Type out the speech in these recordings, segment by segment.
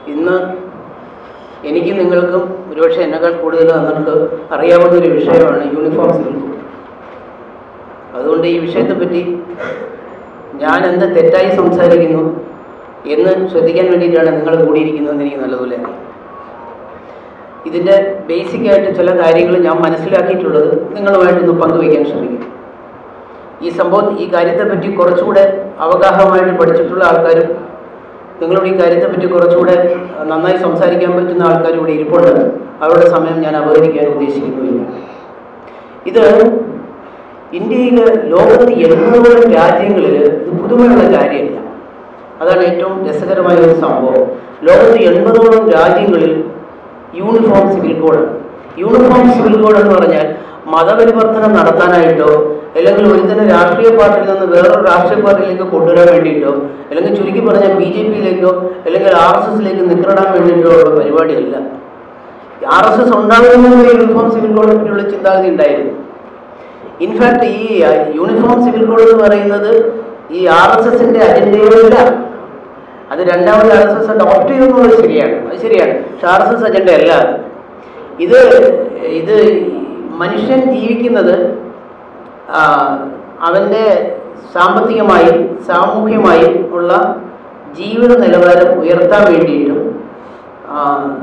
ഇന്ന് എനിക്കും നിങ്ങൾക്കും ഒരുപക്ഷെ എന്നെക്കാൾ കൂടുതൽ നിങ്ങൾക്ക് അറിയാവുന്ന ഒരു വിഷയമാണ് യൂണിഫോം സിവിൽ കോഡ് അതുകൊണ്ട് ഈ വിഷയത്തെപ്പറ്റി ഞാൻ എന്ത് തെറ്റായി സംസാരിക്കുന്നു എന്ന് ശ്രദ്ധിക്കാൻ വേണ്ടിയിട്ടാണ് നിങ്ങൾ കൂടിയിരിക്കുന്നതെന്ന് എനിക്ക് നല്ലതുപോലെ അറിയാം ഇതിൻ്റെ ബേസിക്കായിട്ട് ചില കാര്യങ്ങൾ ഞാൻ മനസ്സിലാക്കിയിട്ടുള്ളത് നിങ്ങളുമായിട്ടൊന്ന് പങ്കുവയ്ക്കാൻ ശ്രമിക്കും ഈ സംഭവം ഈ കാര്യത്തെപ്പറ്റി കുറച്ചുകൂടെ അവഗാഹമായിട്ട് പഠിച്ചിട്ടുള്ള ആൾക്കാരും നിങ്ങളോട് ഈ കാര്യത്തെപ്പറ്റി കുറച്ചുകൂടെ നന്നായി സംസാരിക്കാൻ പറ്റുന്ന ആൾക്കാരും ഇവിടെ ഇരിപ്പുണ്ട് അവരുടെ സമയം ഞാൻ അപഹരിക്കാൻ ഉദ്ദേശിക്കുന്നുമില്ല ഇത് ഇന്ത്യയിൽ ലോകത്ത് എൺപതോളം രാജ്യങ്ങളിൽ ഇത് പുതുമയുള്ള കാര്യമല്ല അതാണ് ഏറ്റവും രസകരമായ ഒരു സംഭവം ലോകത്ത് എൺപതോളം രാജ്യങ്ങളിൽ uniform civil code uniform civil code എന്ന് പറഞ്ഞാൽ മതപരിവർത്തനം നടത്താനായിട്ടോ അല്ലെങ്കിൽ ഒരുതന്നെ രാഷ്ട്രീയ പാർട്ടിയിൽ നിന്ന് വേറൊരു രാഷ്ട്രീയ പാർട്ടിയിലേക്ക് കൊണ്ടുവരാൻ വേണ്ടിയിട്ടോ അല്ലെങ്കിൽ ചുരുക്കി പറഞ്ഞാൽ ബി ജെ പിയിലേക്കോ അല്ലെങ്കിൽ ആർ എസ് എസിലേക്ക് നിക്കറിടാൻ വേണ്ടിയിട്ടോ ഉള്ള പരിപാടിയല്ല ആർ എസ് എസ് ഉണ്ടാകുന്നതിന് യൂണിഫോം സിവിൽ കോഡിനെ പറ്റിയുള്ള ചിന്താഗതി ഉണ്ടായിരുന്നു ഇൻഫാക്ട് ഈ യൂണിഫോം സിവിൽ കോഡ് എന്ന് പറയുന്നത് ഈ ആർ എസ് എസിന്റെ അജണ്ടയിലല്ല അത് രണ്ടാമത് ആർ എസ് എസ് അഡോപ്റ്റ് ചെയ്യുന്നത് ശരിയാണ് അത് ശരിയാണ് പക്ഷെ ആർ എസ് എസ് അജണ്ട അല്ല അത്. ഇത് ഇത് മനുഷ്യൻ ജീവിക്കുന്നത് ആ, അവൻ്റെ സാമ്പത്തികമായും സാമൂഹ്യമായും ഉള്ള ജീവിത നിലവാരം ഉയർത്താൻ വേണ്ടിയിട്ടും ആ,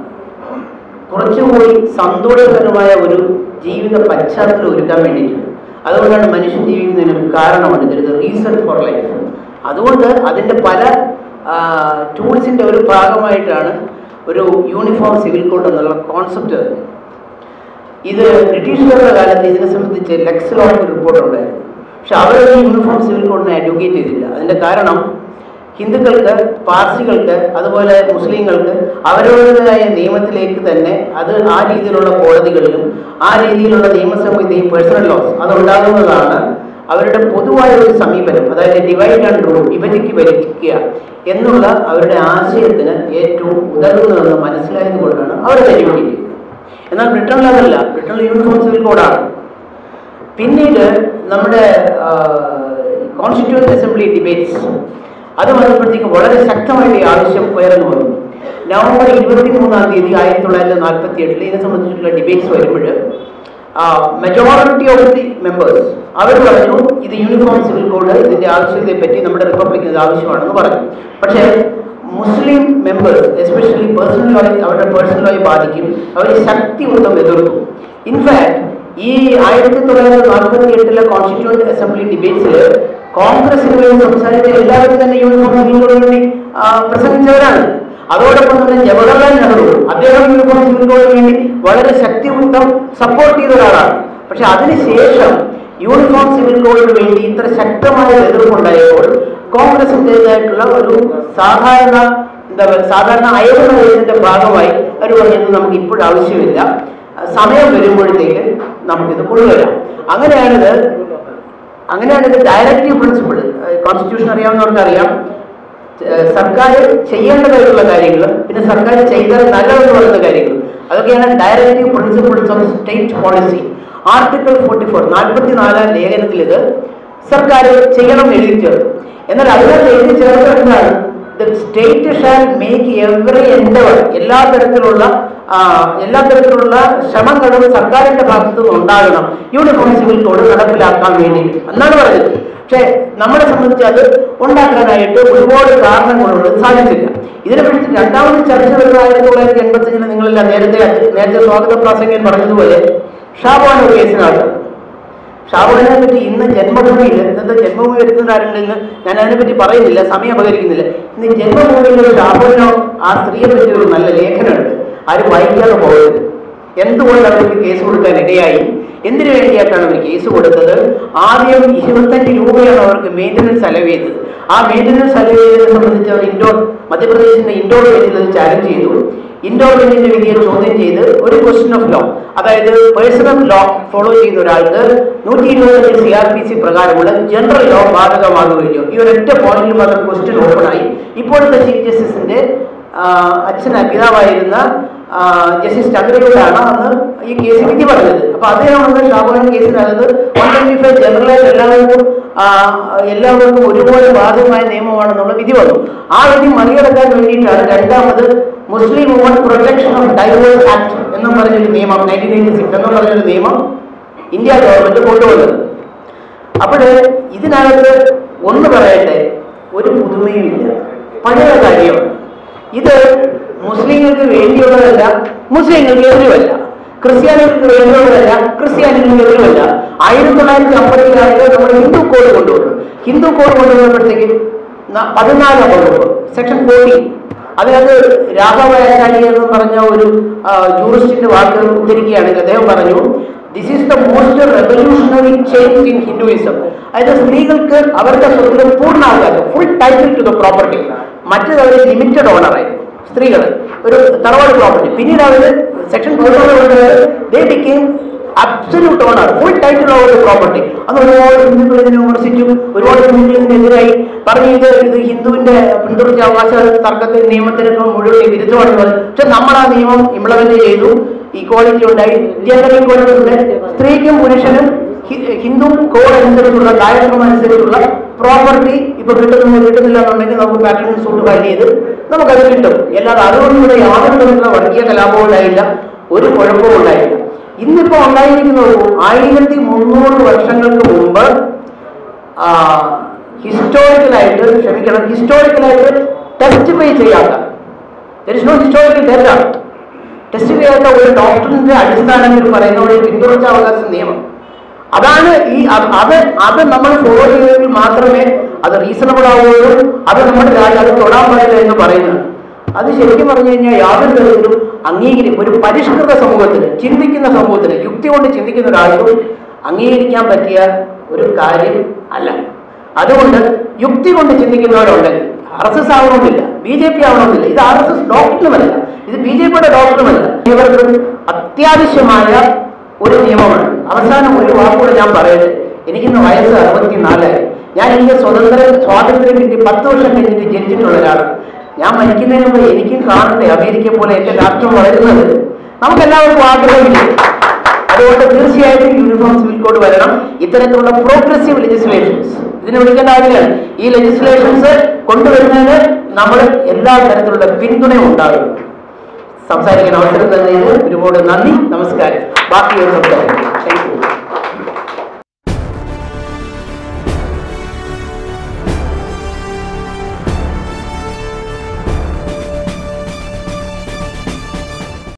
കുറച്ചുകൂടി സന്തോഷകരമായ ഒരു ജീവിത പശ്ചാത്തലം ഒരുക്കാൻ വേണ്ടിയിട്ടാണ് അതുകൊണ്ടാണ് മനുഷ്യൻ ജീവിക്കുന്നതിന് ഒരു കാരണമാണ് ഇതൊരു റീസൺ ഫോർ ലൈഫ് അതുകൊണ്ട് അതിൻ്റെ പല ടൂൾസിൻ്റെ ഒരു ഭാഗമായിട്ടാണ് ഒരു യൂണിഫോം സിവിൽ കോഡ് എന്നുള്ള കോൺസെപ്റ്റ് വരുന്നത് ഇത് ബ്രിട്ടീഷുകാരുടെ കാലത്ത് ഇതിനെ സംബന്ധിച്ച് ലെക്സിലോട്ട് റിപ്പോർട്ട് ഉണ്ടായിരുന്നു പക്ഷെ അവരൊരു യൂണിഫോം സിവിൽ കോഡിനെ അഡ്വക്കേറ്റ് ചെയ്തില്ല അതിൻ്റെ കാരണം ഹിന്ദുക്കൾക്ക് പാർസികൾക്ക് അതുപോലെ മുസ്ലിങ്ങൾക്ക് അവരവരുടേതായ നിയമത്തിലേക്ക് തന്നെ അത് ആ രീതിയിലുള്ള കോടതികളിലും ആ രീതിയിലുള്ള നിയമസംഹിതയും പേഴ്സണൽ ലോസ് അതുണ്ടാകുന്നതാണ് അവരുടെ പൊതുവായ ഒരു സമീപനം അതായത് ഡിവൈഡ് ആൻഡ് റൂൾ വിഭജിക്ക് ഭരിക്കുക എന്നുള്ള അവരുടെ ആശയത്തിന് ഏറ്റവും ഉതകുന്നതെന്ന് മനസ്സിലായത് കൊണ്ടാണ് അവർ തെരുവിക്കുന്നത് എന്നാൽ ബ്രിട്ടനിൽ അതല്ല ബ്രിട്ടനിൽ യൂണിഫോം സിവിൽ കോഡാണ് പിന്നീട് നമ്മുടെ കോൺസ്റ്റിറ്റ്യൂവൻറ്റ് അസംബ്ലി ഡിബേറ്റ്സ് അത് വന്നപ്പോഴത്തേക്ക് വളരെ ശക്തമായിട്ട് ഈ ആവശ്യം ഉയർന്നു വന്നു നവംബർ ഇരുപത്തി മൂന്നാം തീയതി ആയിരത്തി തൊള്ളായിരത്തി നാൽപ്പത്തി എട്ടിൽ ഇതിനെ സംബന്ധിച്ചിട്ടുള്ള ഡിബേറ്റ്സ് വരുമ്പോൾ മെജോറിറ്റി ഓഫ് ദി മെമ്പേഴ്സ് അവർ പറഞ്ഞു ഇത് യൂണിഫോം സിവിൽ കോഡ് ഇതിന്റെ ആവശ്യകതയെ പറ്റി നമ്മുടെ റിപ്പബ്ലിക്കിന് ഇത് ആവശ്യമാണെന്ന് പറഞ്ഞു പക്ഷേ മുസ്ലിം മെമ്പേഴ്സ് എസ്പെഷ്യലി പേഴ്സണൽ ലോയെ അവരുടെ പേഴ്സണൽ ലോയെ ബാധിക്കും അവർ ശക്തിയുക്തം എതിർത്തു ഇൻഫാക്ട് ഈ ആയിരത്തി തൊള്ളായിരത്തി നാൽപ്പത്തി എട്ടിലെ കോൺസ്റ്റിറ്റ്യൂവന്റ് അസംബ്ലി ഡിബേറ്റ്സിൽ കോൺഗ്രസിന് വേണ്ടി സംസാരിച്ച എല്ലാവരും തന്നെ യൂണിഫോം സിവിൽ കോഡിന് വേണ്ടി ആ, പ്രസംഗിച്ചവരാണ് അതോടൊപ്പം തന്നെ ജവഹർലാൽ നെഹ്റു അദ്ദേഹം യൂണിഫോം സിവിൽ കോഡിന് വേണ്ടി വളരെ ശക്തിയുക്തം സപ്പോർട്ട് ചെയ്ത ഒരാളാണ് പക്ഷെ അതിനുശേഷം യൂണിഫോം സിവിൽ കോഡിന് വേണ്ടി ഇത്ര ശക്തമായ എതിർപ്പുണ്ടായപ്പോൾ കോൺഗ്രസിൻ്റെതായിട്ടുള്ള ഒരു സാധാരണ എന്താ പറയുക സാധാരണ അയവ് നയത്തിന്റെ ഭാഗമായി അവർ പറഞ്ഞത് നമുക്ക് ഇപ്പോഴും ആവശ്യമില്ല സമയം വരുമ്പോഴത്തേക്ക് നമുക്കിത് കൊണ്ടുവരാം അങ്ങനെയാണിത് അങ്ങനെയാണിത് ഡയറക്റ്റീവ് പ്രിൻസിപ്പിൾ കോൺസ്റ്റിറ്റ്യൂഷൻ അറിയാവുന്നവർക്ക് അറിയാം ഏഹ് സർക്കാർ ചെയ്യേണ്ടതായിട്ടുള്ള കാര്യങ്ങൾ പിന്നെ സർക്കാർ ചെയ്താൽ നല്ലതെന്ന് പറയുന്ന കാര്യങ്ങൾ അതൊക്കെയാണ് directive principles of state policy article forty four നാൽപ്പത്തി നാലാം ലേഖനത്തിൽ ഇത് സർക്കാർ ചെയ്യണം എന്ന് എഴുതി ചേർത്തു എന്നാൽ അതിനകത്ത് എഴുതി ചേർത്തിട്ടാണ് the state shall make every endeavour എല്ലാ തരത്തിലുള്ള ആ, എല്ലാ തരത്തിലുള്ള ശ്രമങ്ങളും സർക്കാരിന്റെ ഭാഗത്തു നിന്ന് ഉണ്ടാകണം യൂണിഫോം സിവിൽ കോഡ് നടപ്പിലാക്കാൻ വേണ്ടിയിട്ട് എന്നാണ് പറഞ്ഞത് പക്ഷേ നമ്മളെ സംബന്ധിച്ച് അത് ഉണ്ടാക്കാനായിട്ട് ഒരുപാട് കാരണങ്ങളുണ്ട് സാധിച്ചില്ല ഇതിനെ പറ്റി രണ്ടാമത് ചർച്ച വരുന്ന ആയിരത്തി തൊള്ളായിരത്തി എൺപത്തി അഞ്ചിന് നിങ്ങളെല്ലാം നേരത്തെ നേരത്തെ സ്വാഗത പ്രാസംഗൻ പറഞ്ഞതുപോലെ ഷാബാൻ ഒരു കേസിനകത്ത് ഷാബുവിനെ പറ്റി ഇന്ന് ജന്മഭൂമിയിൽ ഇന്നത്തെ ജന്മഭൂമി വരുന്ന ആരുണ്ടെന്ന് ഞാൻ അതിനെപ്പറ്റി പറയുന്നില്ല സമയം അപകരിക്കുന്നില്ല ഇന്ന് ജന്മഭൂമിയിൽ ഷാബുവിനോ ആ സ്ത്രീയെ പറ്റി ഒരു നല്ല ലേഖനമുണ്ട് ആരും വായിക്കാതെ പോകരുത് എന്തുകൊണ്ട് അവർക്ക് കേസ് കൊടുക്കാൻ ഇടയായി എന്തിനു വേണ്ടിയിട്ടാണ് അവർ കേസ് കൊടുത്തത് ആദ്യം ഇരുപത്തഞ്ച് രൂപയാണ് അവർക്ക് മെയിൻ്റനൻസ് അലവ് ചെയ്തത് ആ മെയിൻ്റനൻസ് അലവ് ചെയ്തതിനെ സംബന്ധിച്ച് അവർ ഇൻഡോർ മധ്യപ്രദേശിന്റെ ഇൻഡോർ ബെഞ്ചിൽ അത് ചാലഞ്ച് ചെയ്തു ഇൻഡോർ ബെഞ്ചിന്റെ വിധിയെ ചോദ്യം ചെയ്ത് ഒരു ക്വസ്റ്റ്യൻ ഓഫ് ലോ അതായത് പേഴ്സണൽ ലോ ഫോളോ ചെയ്യുന്ന ഒരാൾക്ക് നൂറ്റി ഇരുപത്തഞ്ച് സി ആർ പി സി പ്രകാരമുള്ള ജനറൽ ലോ ബാധകമാകുകയില്ലയോ ഈ ഒരൊറ്റ പോയിന്റിൽ മാത്രം ക്വസ്റ്റ്യൻ ഓപ്പൺ ആയി ഇപ്പോഴത്തെ ചീഫ് ജസ്റ്റിസിന്റെ അച്ഛന പിതാവായിരുന്ന ആ, ജസ്റ്റിസ് ചന്ദ്രചൂഡാണ് അന്ന് ഈ കേസ് വിധി പറഞ്ഞത് അപ്പൊ അദ്ദേഹം വന്ന് ഷാബുവിൻ കേസിനകത്ത് വൺ ട്വന്റി ഫൈവ് ജനറലായിട്ട് എല്ലാവർക്കും ആ, എല്ലാവർക്കും ഒരുപോലെ ബാധകമായ നിയമമാണെന്നുള്ള വിധി വന്നു ആ വിധി മറികടക്കാൻ വേണ്ടിയിട്ടാണ് രണ്ടാമത് Muslim woman protection of divorce act എന്നും പറഞ്ഞൊരു നിയമം നയൻറ്റീൻ നയൻറ്റി സിക്സ് എന്നും പറഞ്ഞൊരു നിയമം ഇന്ത്യ ഗവൺമെന്റ് കൊണ്ടുവന്നത് അപ്പോൾ ഇതിനകത്ത് ഒന്ന് പറയട്ടെ ഒരു പുതുമയുമില്ല പഴയ കാര്യമാണ് ഇത് മുസ്ലിങ്ങൾക്ക് വേണ്ടിയുള്ളതല്ല മുസ്ലിങ്ങൾക്ക് എതിരുമല്ല ക്രിസ്ത്യാനികൾക്ക് വേണ്ടിയുള്ളതല്ല ക്രിസ്ത്യാനികൾക്ക് എതിരുമല്ല ആയിരത്തി തൊള്ളായിരത്തി അമ്പത്തിനാലില് നമ്മൾ ഹിന്ദു കോഡ് കൊണ്ടുവന്നു ഹിന്ദു കോഡ് കൊണ്ടുവന്നപ്പോഴത്തേക്ക് ന- പതിനാലാം വകുപ്പ് സെക്ഷൻ ഫോർട്ടീൻ അതിനകത്ത് രാഘവാചാര്യ എന്ന് പറഞ്ഞ ഒരു ജൂറിസ്റ്റിന്റെ വാക്ക് ഉദ്ധരിക്കുകയാണെങ്കിൽ അദ്ദേഹം പറഞ്ഞു this is the most revolutionary change in Hinduism അതായത് സ്ത്രീകൾക്ക് അവരുടെ സ്വത്തിന് പൂർണ്ണാവകാശം full title to the property മറ്റേത് അവർ ലിമിറ്റഡ് ഓണറായിരുന്നു സ്ത്രീകൾ ഒരു തറവാട് പ്രോപ്പർട്ടി പിന്നീട് അവർ section they became absolute owner full title of property അത് ഒരുപാട് ഹിന്ദുക്കൾ ഇതിനെ വിമർശിച്ചു ഒരുപാട് ഹിന്ദുക്കൾ ഇതിനെതിരായി പറഞ്ഞു ഇത് ഇത് ഹിന്ദുവിന്റെ പിന്തുടർച്ച അവകാശ തർക്കത്തിന് നിയമത്തിനൊക്കെ മുഴുവൻ വിരുദ്ധമാണ് പക്ഷെ നമ്മൾ ആ നിയമം ഇംപ്ലിമെന്റ് ചെയ്തു ഈക്വാളിറ്റി ഉണ്ടായി ജെൻഡർ ഈക്വാലിറ്റി ഉണ്ട് സ്ത്രീക്കും പുരുഷനും ഹി- ഹിന്ദു കോഡ് അനുസരിച്ചുള്ള കാര്യക്രമം അനുസരിച്ചുള്ള പ്രോപ്പർട്ടി ഇപ്പൊ കിട്ടുന്നു കിട്ടുന്നില്ല എന്നുണ്ടെങ്കിൽ നമുക്ക് പാറ്റേൺ സൂട്ട് ഫയൽ ചെയ്ത് നമുക്കത് കിട്ടും അല്ലാതെ അതുകൊണ്ട് ഇവിടെ യാതൊരു തരത്തിലുള്ള വർഗീയ കലാപവും ഉണ്ടായില്ല ഒരു കുഴപ്പവും ഉണ്ടായില്ല ഇന്നിപ്പോ ഉണ്ടായിരിക്കുന്നത് ആയിരത്തി മുന്നൂറ് വർഷങ്ങൾക്ക് മുമ്പ് ഹിസ്റ്റോറിക്കലായിട്ട് ക്ഷമിക്കണം ഹിസ്റ്റോറിക്കലായിട്ട് ടെസ്റ്റിഫൈ ചെയ്യാത്ത നോ ഹിസ്റ്റോറിക്കൽ ഡേറ്റ ടെസ്റ്റ് ചെയ്യാത്ത ഒരു ഡോക്ടറിന്റെ അടിസ്ഥാനത്തിൽ പറയുന്ന ഒരു പിന്തുടർച്ചാവകാശ നിയമം അതാണ് ഈ അത് അത് അത് നമ്മൾ ഫോളോ ചെയ്തെങ്കിൽ മാത്രമേ അത് റീസണബിൾ ആവുകയുള്ളൂ അത് നമ്മുടെ രാജ്യം അത് തൊടാൻ പാടില്ല എന്ന് പറയുന്നത് അത് ശരിക്കും പറഞ്ഞു കഴിഞ്ഞാൽ യാതൊരു തരത്തിലും അംഗീകരിക്കും ഒരു പരിഷ്കൃത സമൂഹത്തിന് ചിന്തിക്കുന്ന സമൂഹത്തിന് യുക്തി കൊണ്ട് ചിന്തിക്കുന്ന ഒരാൾക്കും അംഗീകരിക്കാൻ പറ്റിയ ഒരു കാര്യം അല്ല അതുകൊണ്ട് യുക്തി കൊണ്ട് ചിന്തിക്കുന്നവരുണ്ടെങ്കിൽ ആർ എസ് എസ് ആവണമെന്നില്ല ബി ജെ പി ആവണമെന്നില്ല ഇത് ആർ എസ് എസ് ഡോക്ടറുമല്ല ഇത് ബി ജെ പിയുടെ ഡോക്ടറുമല്ല ഇവർക്ക് അത്യാവശ്യമായ ഒരു നിയമമാണ് അവസാനം ഒരു വാക്കുകൂടെ ഞാൻ പറയട്ടെ എനിക്കിന്ന് വയസ്സ് അറുപത്തിനാലായി ഞാൻ എനിക്ക് സ്വതന്ത്ര സ്വാതന്ത്ര്യം കിട്ടി പത്ത് വർഷം കഴിഞ്ഞിട്ട് ജനിച്ചിട്ടുള്ള ഒരാളാണ് ഞാൻ മരിക്കുന്നതിന് മുമ്പ് എനിക്കും കാണണ്ടേ അമേരിക്ക പോലെ എന്റെ രാഷ്ട്രം വളരുന്നത് നമുക്കെല്ലാവർക്കും ആഗ്രഹമില്ല അതുകൊണ്ട് തീർച്ചയായിട്ടും യൂണിഫോം സിവിൽ കോഡ് വരണം ഇത്തരത്തിലുള്ള പ്രോഗ്രസീവ് ലെജിസ്ലേഷൻസ് ഇതിനെ വിളിക്കേണ്ട ആവശ്യമാണ് ഈ ലെജിസ്ലേഷൻസ് കൊണ്ടുവരുന്നതിന് നമ്മൾ എല്ലാ തരത്തിലുള്ള പിന്തുണയും ഉണ്ടാകും സംസാരിക്കാൻ അവസരം തന്നതിന് ഒരുപാട് നന്ദി നമസ്കാരം ബാക്കി ഒരു സംസാരിക്കും